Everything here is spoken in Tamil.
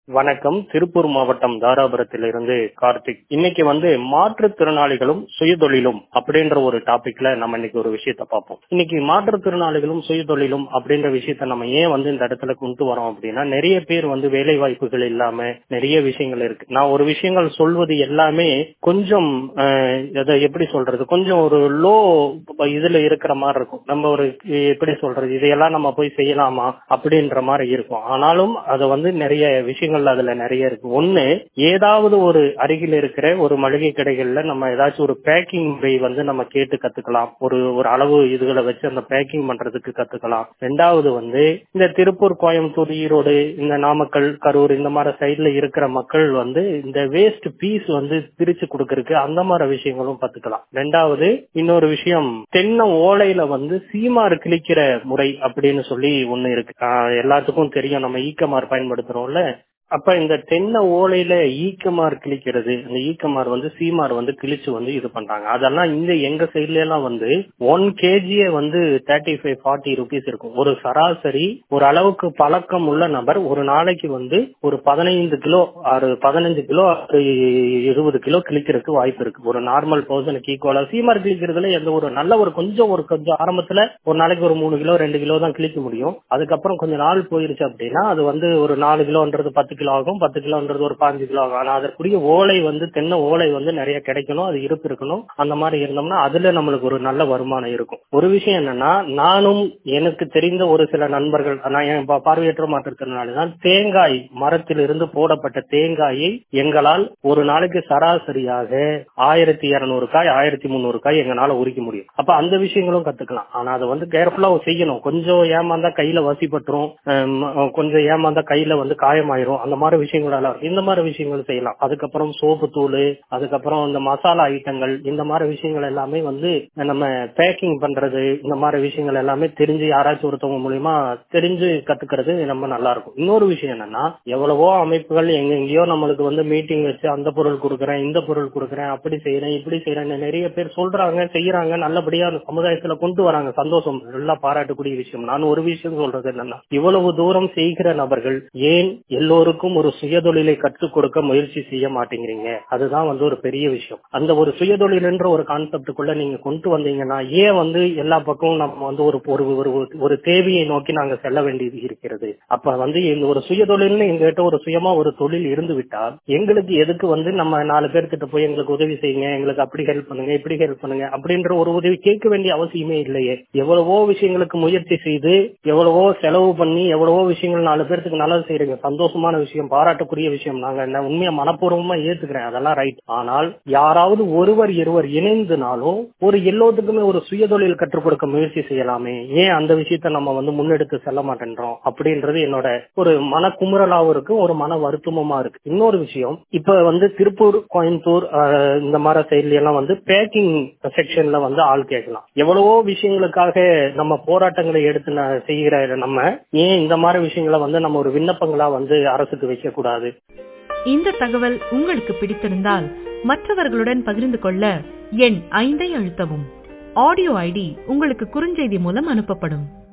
வணக்கம் திருப்பூர் மாவட்டம் தாராபுரத்திலிருந்து கார்த்திக் இன்னைக்கு வந்து மாற்றுத்திறனாளிகளும் சுயதொழிலும் அப்படின்ற ஒரு டாபிக்ல நம்ம இன்னைக்கு ஒரு விஷயத்த பார்ப்போம் இன்னைக்கு மாற்றுத்திறனாளிகளும் சுயதொழிலும் அப்படின்ற விஷயத்த நம்ம ஏன் வந்து இந்த இடத்துல கொண்டு வரோம் அப்படின்னா நிறைய பேர் வந்து வேலை வாய்ப்புகள் இல்லாம நிறைய விஷயங்கள் இருக்கு நான் ஒரு விஷயங்கள் சொல்வது எல்லாமே கொஞ்சம் அஹ், அதை எப்படி சொல்றது கொஞ்சம் ஒரு லோ இதுல இருக்கிற மாதிரி இருக்கும் நம்ம ஒரு எப்படி சொல்றது இதையெல்லாம் நம்ம போய் செய்யலாமா அப்படின்ற மாதிரி இருக்கும் ஆனாலும் அது வந்து நிறைய விஷயங்கள் அதுல நிறைய இருக்கு ஒண்ணு ஏதாவது ஒரு அருகில் இருக்கிற ஒரு மளிகை கடைகள்ல நம்ம ஏதாச்சும் ஒரு பேக்கிங் முறை வந்து நம்ம கேட்டு கத்துக்கலாம் ஒரு ஒரு அளவு இதுகளை வச்சு அந்த பேக்கிங் பண்றதுக்கு கத்துக்கலாம் ரெண்டாவது வந்து இந்த திருப்பூர் கோயம்புத்தூர் ஈரோடு இந்த நாமக்கல் கரூர் இந்த மாதிரி சைட்ல இருக்கிற மக்கள் வந்து இந்த வேஸ்ட் பீஸ் வந்து பிரிச்சு கொடுக்கறதுக்கு அந்த மாதிரி விஷயங்களும் கத்துக்கலாம் ரெண்டாவது இன்னொரு விஷயம் தென்னை ஓலையில வந்து சீமாறு கிழிக்கிற முறை அப்படின்னு சொல்லி ஒண்ணு இருக்கு ஆஹ் எல்லாத்துக்கும் தெரியும் நம்ம ஈக்கமார் பயன்படுத்துறோம்ல அப்ப இந்த தென்னை ஓலையில ஈக்கமார் கிழிக்கிறது இந்த ஈக்கமார் வந்து சீமார் வந்து கிழிச்சு வந்து இது பண்றாங்க அதெல்லாம் இந்த எங்க சைட்ல எல்லாம் வந்து ஒன் கேஜியே வந்து தேர்ட்டி ஃபைவ் ஃபார்ட்டி ருபீஸ் இருக்கும் ஒரு சராசரி ஒரு அளவுக்கு பழக்கம் உள்ள நபர் ஒரு நாளைக்கு வந்து ஒரு பதினைந்து கிலோ ஆறு பதினஞ்சு கிலோ ஆறு இருபது கிலோ கிழிக்கிறதுக்கு வாய்ப்பு இருக்கு ஒரு நார்மல் பர்சனுக்கு ஈக்குவலா சீமார் கிழிக்கிறதுல எந்த ஒரு நல்ல ஒரு கொஞ்சம் ஒரு கொஞ்சம் ஆரம்பத்துல ஒரு நாளைக்கு ஒரு மூணு கிலோ ரெண்டு கிலோ தான் கிழிக்க முடியும் அதுக்கப்புறம் கொஞ்சம் நாள் போயிருச்சு அப்படின்னா அது வந்து ஒரு நாலு கிலோன்றது பத்து கிலோ ஆகும் பத்து கிலோன்றது ஒரு பாஞ்சு கிலோ ஆகும் ஆனா அதற்குரிய ஓலை வந்து தென்னை ஓலை வந்து நிறைய கிடைக்கணும் அது இருப்பு இருக்கணும் அந்த மாதிரி இருந்தோம்னா அதுல நம்மளுக்கு ஒரு நல்ல வருமானம் இருக்கும் ஒரு விஷயம் என்னன்னா நானும் எனக்கு தெரிந்த ஒரு சில நண்பர்கள் நான் என் பா- பார்வையற்ற மாற்றத்தினால தான் தேங்காய் மரத்திலிருந்து போடப்பட்ட தேங்காயை எங்களால் ஒரு நாளைக்கு சராசரியாக ஆயிரத்தி இருநூறு காய் ஆயிரத்தி முந்நூறு காய் எங்களால உரிக்க முடியும் அப்ப அந்த விஷயங்களும் கத்துக்கலாம் ஆனா அதை வந்து கேர்ஃபுல்லா செய்யணும் கொஞ்சம் ஏமாந்தா கையில வசிப்பட்டுரும் ஹம், கொஞ்சம் ஏமாந்தா கையில வந்து காயமாயிரும் அந்த மாதிரி விஷயங்கள் எல்லாம் இருக்கு. இந்த மாதிரி விஷயங்கள் செய்யலாம் அதுக்கப்புறம் சோப்பு தூள் அதுக்கப்புறம் இந்த மசாலா ஐட்டங்கள் இந்த மாதிரி விஷயங்கள் எல்லாமே வந்து நம்ம பேக்கிங் பண்றது இந்த மாதிரி விஷயங்கள் எல்லாமே தெரிஞ்சு யாராச்சும் ஒருத்தவங்க மூலியமா தெரிஞ்சு கத்துக்கிறது ரொம்ப நல்லா இருக்கும் இன்னொரு விஷயம் என்னன்னா எவ்வளவோ அமைப்புகள் எங்க எங்கேயோ நம்மளுக்கு வந்து மீட்டிங் வச்சு அந்த பொருள் கொடுக்குறேன் இந்த பொருள் கொடுக்குறேன் அப்படி செய்யறேன் இப்படி செய்யறேன்னு நிறைய பேர் சொல்றாங்க செய்யறாங்க நல்லபடியா அந்த சமுதாயத்துல கொண்டு வராங்க சந்தோஷம் நல்லா பாராட்டக்கூடிய விஷயம் நான் ஒரு விஷயம் சொல்றது என்னன்னா இவ்வளவு தூரம் செய்கிற நபர்கள் ஏன் எல்லோருக்கும் ஒரு சுயதொழிலை கற்றுக் கொடுக்க முயற்சி செய்ய மாட்டேங்கிறீங்க அதுதான் வந்து ஒரு பெரிய விஷயம் அந்த ஒரு சுயதொழில்ன்ற ஒரு கான்செப்டுக்குள்ள நீங்க கொண்டு வந்தீங்கன்னா ஏன் வந்து எல்லா பக்கமும் நம்ம வந்து ஒரு ஒரு ஒரு- ஒரு தேவையை நோக்கி நாங்க செல்ல வேண்டியது இருக்கிறது அப்ப வந்து இந்த ஒரு சுயதொழில்னு எங்ககிட்ட ஒரு சுயமா ஒரு தொழில் இருந்து விட்டால் எங்களுக்கு எதுக்கு வந்து நம்ம நாலு பேர்கிட்ட போய் எங்களுக்கு உதவி செய்யுங்க எங்களுக்கு அப்படி ஹெல்ப் பண்ணுங்க இப்படி ஹெல்ப் பண்ணுங்க அப்படின்ற ஒரு உதவி கேட்க வேண்டிய அவசியமே இல்லையே எவ்வளவோ விஷயங்களுக்கு முயற்சி செய்து எவ்வளவோ செலவு பண்ணி எவ்வளவோ விஷயங்கள் நாலு பேர்த்துக்கு நல்லது செய்யறீங்க சந்தோஷமான விஷயம் பாராட்டக்கூடிய விஷயம் நாங்க என்ன உண்மையா மனப்பூர்வமா ஏத்துக்கிறேன் அதெல்லாம் ரைட் ஆனால் யாராவது ஒருவர் இருவர் இணைந்துனாலும் ஒரு எல்லோத்துக்குமே ஒரு சுயதொழில் கற்றுக் கொடுக்க முயற்சி செய்யலாமே ஏன் அந்த விஷயத்த நம்ம வந்து முன்னெடுத்து செல்ல மாட்டேன்றோம் அப்படின்றது என்னோட ஒரு மன குமுறலாவும் இருக்கு ஒரு மன வருத்தமுமா இருக்கு இன்னொரு விஷயம் இப்ப வந்து திருப்பூர் கோயம்புத்தூர் அஹ், இந்த மாதிரி சைட்ல எல்லாம் வந்து பேக்கிங் செக்ஷன்ல வந்து ஆள் கேட்கலாம் எவ்வளவோ விஷயங்களுக்காக நம்ம போராட்டங்களை எடுத்து ந- செய்கிற நம்ம ஏன் இந்த மாதிரி விஷயங்களை வந்து நம்ம ஒரு விண்ணப்பங்களா வந்து அரசுக்கு வைக்க கூடாது இந்த தகவல் உங்களுக்கு பிடித்திருந்தால் மற்றவர்களுடன் பகிர்ந்து கொள்ள எண் ஐந்தை அழுத்தவும் ஆடியோ ஐடி உங்களுக்கு குறுஞ்செய்தி மூலம் அனுப்பப்படும்